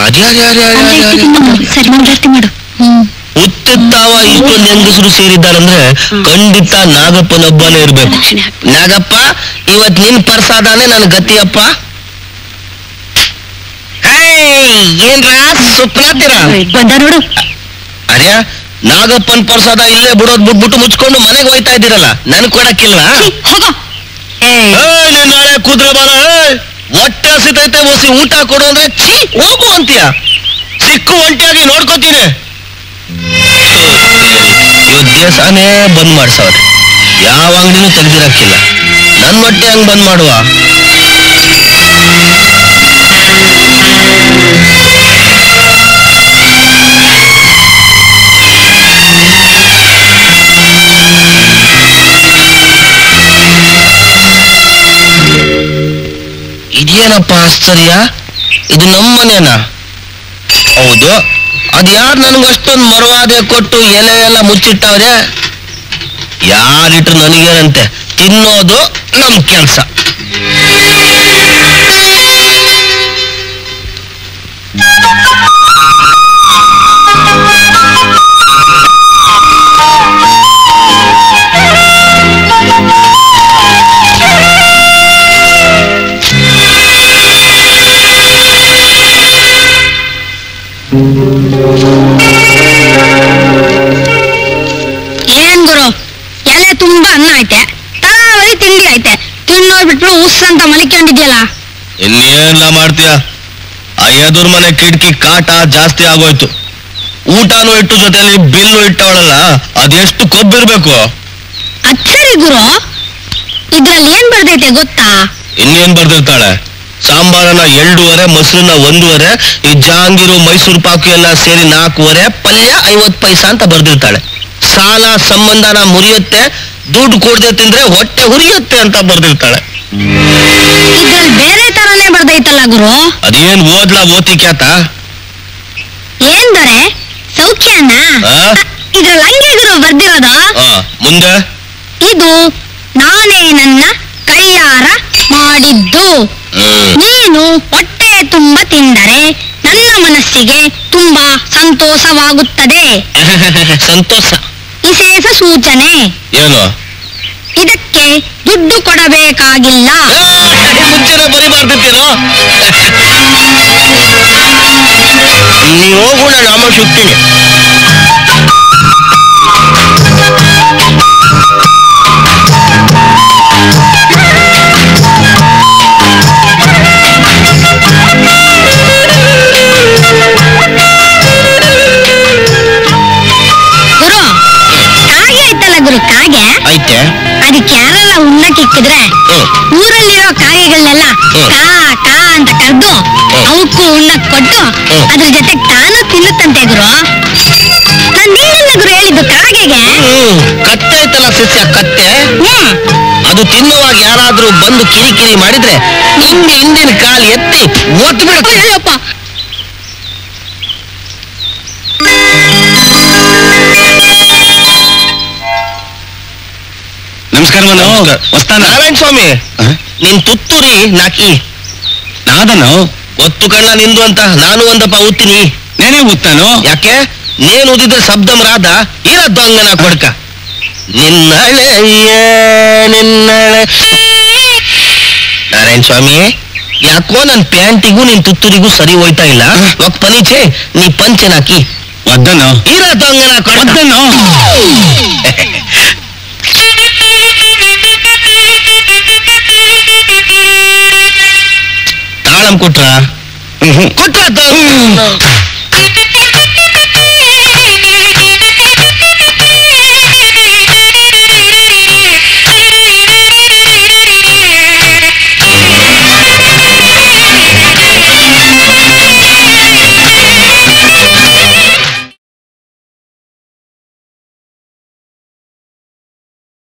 ಅದ್ಯಾರ್ಯಾರ್ಯಾರ್ಯಾರ್ಯಾರ್ಯಾರು? ಸರಿ ಮಂಗಳಾರತಿ ಮಾಡು ಹ್ಮ್ ಉತ್ತಿತ್ತಾವ ಇಷ್ಟೊಂದು ಹೆಂಗಸರು ಸೇರಿದ್ದಾರಂದ್ರೆ ಖಂಡಿತ ನಾಗಪ್ಪನೊಬ್ಬನೇ ಇರ್ಬೇಕು ದಕ್ಷಿಣೆ ಹಾಕ್ಬೇಕು. ನಾಗಪ್ಪ ಇವತ್ ನಿನ್ ಪ್ರಸಾದಾನೆ ನನ್ ಗತಿಯಪ್ಪ ಹೇಯ್, ಏನ್ರಾ ಸುಪ್ನಾತಿರ ಬಂದ ನೋಡು ಅರ್ಯ ನಾಗಪ್ಪನ್ ಪ್ರಸಾದ ಇಲ್ಲೇ ಬಿಡೋದ್ ಬಿಟ್ಬಿಟ್ಟು ಮುಚ್ಕೊಂಡು ಮನೆಗೆ ಹೋಯ್ತಾ ಇದ್ದೀರಲ್ಲ ನನ್ ಕೊಡಕ್ಕಿಲ್ವಾ ಛೀ, ಹೋಗೋ ಏಯ್ ಏಯ್, ನೀನ್ ನಾಳೆ ಕುದ್ರೆ ಬಾರ ಏಯ್. ಹೊಟ್ಟೆ ಹಸಿತೈತೆ ಓಸಿ ಊಟ ಕೊಡು ಅಂದ್ರೆ ಛೀ ಹೋಗು ಅಂತೀಯ ಸಿಕ್ಕು ಒಂಟಿಯಾಗಿ ನೋಡ್ಕೋತೀನಿ ಇವತ್ ದೇವಸ್ಥಾನೇ ಬಂದ್ ಮಾಡ್ಸವ್ರೆ ಯಾವ ಅಂಗಡಿನೂ ತೆಗ್ದಿರಕ್ಕಿಲ್ಲ ನನ್ ಹೊಟ್ಟೆ ಹಂಗ್ ಬಂದ್ ಮಾಡುವ ಇದೇನಪ್ಪ ಆಶ್ಚರ್ಯ ಇದು ನಮ್ಮನೇನಾ ಹೌದು ಅದ್ಯಾರು ನನ್ಗೆ ಅಷ್ಟೊಂದು ಮರವಾದೆ ಕೊಟ್ಟು ಎಲೆ ಎಲ್ಲ ಮುಚ್ಚಿಟ್ಟವ್ರೆ ಯಾರಿಟ್ರು ನನಗೇನಂತೆ ತಿನ್ನೋದು ನಮ್ ಕೆಲ್ಸ ಏನ್ ಗುರು ಎಲೆ ತುಂಬಾ ಅನ್ನ ಐತೆ ತರಾವರಿ ತಿಂಡಿ ಐತೆ ತಿನ್ನೋದ್ಬಿಟ್ಬಿಟ್ಟು ಉಸ್ ಅಂತ ಮಲಿಕೊಂಡಿದ್ಯಲ್ಲ ಇನ್ನೇನ್ಲ ಮಾಡ್ತೀಯ ಆ ಎದುರ್ ಮನೆ ಕಿಟಕಿ ಕಾಟ ಜಾಸ್ತಿ ಆಗೋಯ್ತು ಊಟನೂ ಇಟ್ಟು ಜೊತೆಲಿ ಬಿಲ್ಲು ಇಟ್ಟವಳಲ್ಲ ಅದೆಷ್ಟು ಕೊಬ್ಬಿರ್ಬೇಕು ಅಚ್ಚರಿ ಗುರು ಇದ್ರಲ್ಲಿ ಏನ್ ಬರ್ದೈತೆ ಗೊತ್ತಾ ಇನ್ನೇನ್ ಬರ್ದಿರ್ತಾಳೆ ಸಾಂಬಾರನ ಎರಡೂವರೆ ಮೊಸರನ್ನ ಒಂದೂವರೆ ಈ ಜಹಾಂಗೀರು ಮೈಸೂರು ಪಾಕು ಎಲ್ಲ ಸೇರಿ ನಾಲ್ಕೂವರೆ ಪಲ್ಯ ಐವತ್ ಪೈಸಾ ಅಂತ ಬರ್ದಿರ್ತಾಳೆ ಸಾಲ ಸಂಬಂಧನ ಮುರಿಯುತ್ತೆ ದುಡ್ಡು ಕೊಡದೆ ತಿಂದ್ರೆ ಹೊಟ್ಟೆ ಹುರಿಯುತ್ತೆ ಅಂತ ಬರ್ದಿರ್ತಾಳೆ ಇದ್ರಲ್ಲಿ ಬೇರೆ ತರನೇ ಬರ್ದೈತಲ್ಲ ಗುರು ಅದೇನ್ ಓದ್ಲಾ ಓತಿ ಕ್ಯಾತ ಏನ್ ದೊರೆ ಸೌಖ್ಯನ ಆ? ಇದ್ರಲ್ಲಿ ಹಂಗೆ ಗುರು ಬರ್ದಿರೋದು ಆ, ಮುಂದೆ ಇದು ನಾನೇ ನನ್ನ ಕೈಯಾರ ಮಾಡಿದ್ದು ಹ್ಮ್. ನೀನು ಹೊಟ್ಟೆ ತುಂಬ ತಿಂದರೆ ನನ್ನ ಮನಸ್ಸಿಗೆ ತುಂಬಾ ಸಂತೋಷವಾಗುತ್ತದೆ ಸಂತೋಷ ವಿಶೇಷ ಸೂಚನೆ ಏನು ಇದಕ್ಕೆ ದುಡ್ಡು ಕೊಡಬೇಕಾಗಿಲ್ಲ ಮುಂಚೆನೆ ಬರಿಬಾರ್ದಿತ್ತೇನೋ ನೀವು ಹೋಗೋಣ ನಾಮ ಶುಕ್ತಿನಿ ಗುರು ಕಾಗೆ ಐತಲ್ಲ ಗುರು ಕಾಗೆ ಐತೆ ಅದಕ್ಕೆ ಯಾರೆಲ್ಲ ಉಣ್ಣಕ್ಕಿಕ್ಕಿದ್ರೆ ಹ್ಮ್ ಊರಲ್ಲಿರೋ ಕಾಗೆಗಳನ್ನೆಲ್ಲ ಹ್ಮ್. ಕಾ ಕಾ ಅಂತ ಕರೆದು ಹ್ಮ್. ಅವಕ್ಕೂ ಉಣ್ಣಕ್ ಕೊಟ್ಟು ಹ್ಮ್. ಅದ್ರ ಜೊತೆ ತಾನು ತಿನ್ನುತ್ತಂತೆ ಗುರು ನಾನ್ ನಿನ್ನೆಲ್ಲ ಗುರು ಹೇಳಿದ್ದು ಕಾಗೆಗೆ ಹ್ಮ್ ಕತ್ತೆ ಐತಲ್ಲ ಸಸ್ಯ ಕತ್ತೆ ಹ್ಮ್ ಅದು ತಿನ್ನುವಾಗ ಯಾರಾದ್ರೂ ಬಂದು ಕಿರಿಕಿರಿ ಮಾಡಿದ್ರೆ ಹಿಂದೆ ಹಿಂದಿನ ಕಾಲು ಎತ್ತಿ ಒತ್ತು ಬಿಡುತ್ತೆ ಅಯ್ಯಪ್ಪ ನಮಸ್ಕಾರ ನಮಸ್ಕಾರ. ವಸ್ತಾನ ನಾರಾಯಣ ಸ್ವಾಮಿ ನಿನ್ ತುತ್ತೂರಿ ನಾಕಿ ನಾದನು ಒತ್ತು ಕಣ್ಣ ನಿಂದು ಅಂತ ನಾನು ಒಂದಪ್ಪ ಉತ್ತೀನಿ ನೇನೇ ಉತ್ತಾನು ಯಾಕೆ ನೇನು ಉದಿದ್ರೆ ಶಬ್ದಂ ರಾದ ಇರ ದೊಂಗನ ಕೊಡ್ಕ ನಿನ್ನಳೆ ನಿನ್ನಳೆ ನಾರಾಯಣ ಸ್ವಾಮಿ ಯಾಕೋ ನನ್ ಪ್ಯಾಂಟಿಗೂ ನಿನ್ ತುತ್ತೂರಿಗೂ ಸರಿ ಹೋಯ್ತಾ ಇಲ್ಲ ಒಕ್ ಪನೀಚೆ ನೀ ಪಂಚನಾಕಿ ಒದ್ದನು ಇರ ದೊಂಗನ ಕೊಡ್ಕ ಒದ್ದನು ತಾಳಂ ಕೊಟ್ರ ಕೊಟ್ರ